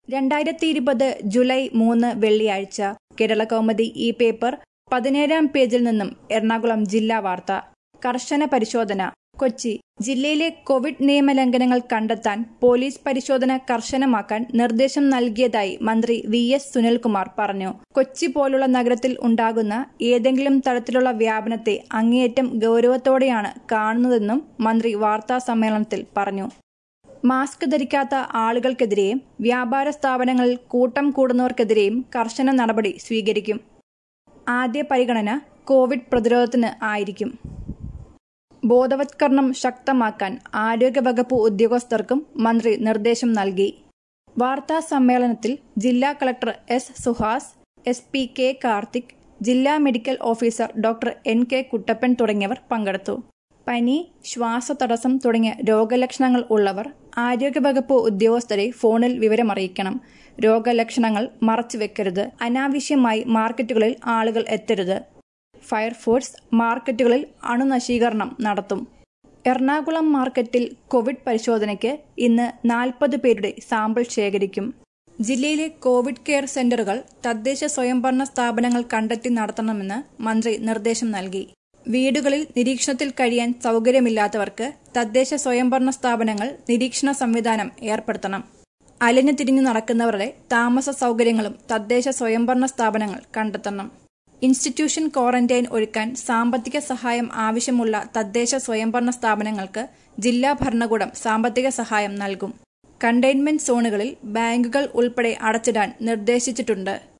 രണ്ടായിരത്തി ഇരുപത് ജൂലൈ മൂന്ന് വെള്ളിയാഴ്ച കേരള കൗമുദി ഈ പേപ്പർ പതിനേഴാം പേജിൽ നിന്നും എറണാകുളം ജില്ലാ വാർത്ത കർശന പരിശോധന കൊച്ചി ജില്ലയിലെ കോവിഡ് നിയമലംഘനങ്ങൾ കണ്ടെത്താൻ പോലീസ് പരിശോധന കർശനമാക്കാൻ നിർദ്ദേശം നൽകിയതായി മന്ത്രി വി എസ് സുനിൽകുമാർ പറഞ്ഞു കൊച്ചി പോലുള്ള നഗരത്തിൽ ഉണ്ടാകുന്ന ഏതെങ്കിലും തരത്തിലുള്ള വ്യാപനത്തെ അങ്ങേയറ്റം ഗൌരവത്തോടെയാണ് കാണുന്നതെന്നും മന്ത്രി വാർത്താ സമ്മേളനത്തിൽ പറഞ്ഞു മാസ്ക് ധരിക്കാത്ത ആളുകൾക്കെതിരെയും വ്യാപാര സ്ഥാപനങ്ങളിൽ കൂട്ടം കൂടുന്നവർക്കെതിരെയും കർശന നടപടി സ്വീകരിക്കും ആദ്യ പരിഗണന കോവിഡ് പ്രതിരോധത്തിന് ആയിരിക്കും ബോധവത്കരണം ശക്തമാക്കാൻ ആരോഗ്യവകുപ്പ് ഉദ്യോഗസ്ഥർക്കും മന്ത്രി നിർദ്ദേശം നൽകി വാർത്താ സമ്മേളനത്തിൽ ജില്ലാ collector S Suhas S P K Karthik ജില്ലാ medical officer doctor N K Kuttappan തുടങ്ങിയവർ പങ്കെടുത്തു പനി ശ്വാസതടസ്സം തുടങ്ങിയ രോഗലക്ഷണങ്ങൾ ഉള്ളവർ ആരോഗ്യവകുപ്പ് ഉദ്യോഗസ്ഥരെ ഫോണിൽ വിവരമറിയിക്കണം രോഗലക്ഷണങ്ങൾ മറച്ചുവെക്കരുത് അനാവശ്യമായി മാർക്കറ്റുകളിൽ ആളുകൾ എത്തരുത് ഫയർഫോഴ്സ് മാർക്കറ്റുകളിൽ അണുനശീകരണം നടത്തും എറണാകുളം മാർക്കറ്റിൽ കോവിഡ് പരിശോധനയ്ക്ക് ഇന്ന് നാൽപ്പത് പേരുടെ സാമ്പിൾ ശേഖരിക്കും ജില്ലയിലെ കോവിഡ് കെയർ സെന്ററുകൾ തദ്ദേശ സ്വയംഭരണ സ്ഥാപനങ്ങൾ കണ്ടെത്തി നടത്തണമെന്ന് മന്ത്രി നിർദ്ദേശം നൽകി വീടുകളിൽ നിരീക്ഷണത്തിൽ കഴിയാൻ സൗകര്യമില്ലാത്തവർക്ക് തദ്ദേശ സ്വയംഭരണ സ്ഥാപനങ്ങൾ നിരീക്ഷണ സംവിധാനം ഏർപ്പെടുത്തണം അലഞ്ഞു തിരിഞ്ഞു നടക്കുന്നവരുടെ താമസ സൗകര്യങ്ങളും തദ്ദേശ സ്വയംഭരണ സ്ഥാപനങ്ങൾ കണ്ടെത്തണം ഇൻസ്റ്റിറ്റ്യൂഷൻ ക്വാറന്റൈൻ ഒരുക്കാൻ സാമ്പത്തിക സഹായം ആവശ്യമുള്ള തദ്ദേശ സ്വയംഭരണ സ്ഥാപനങ്ങൾക്ക് ജില്ലാ ഭരണകൂടം സാമ്പത്തിക സഹായം നൽകും കണ്ടെയ്ൻമെന്റ് സോണുകളിൽ ബാങ്കുകൾ ഉൾപ്പെടെ അടച്ചിടാൻ നിർദ്ദേശിച്ചിട്ടുണ്ട്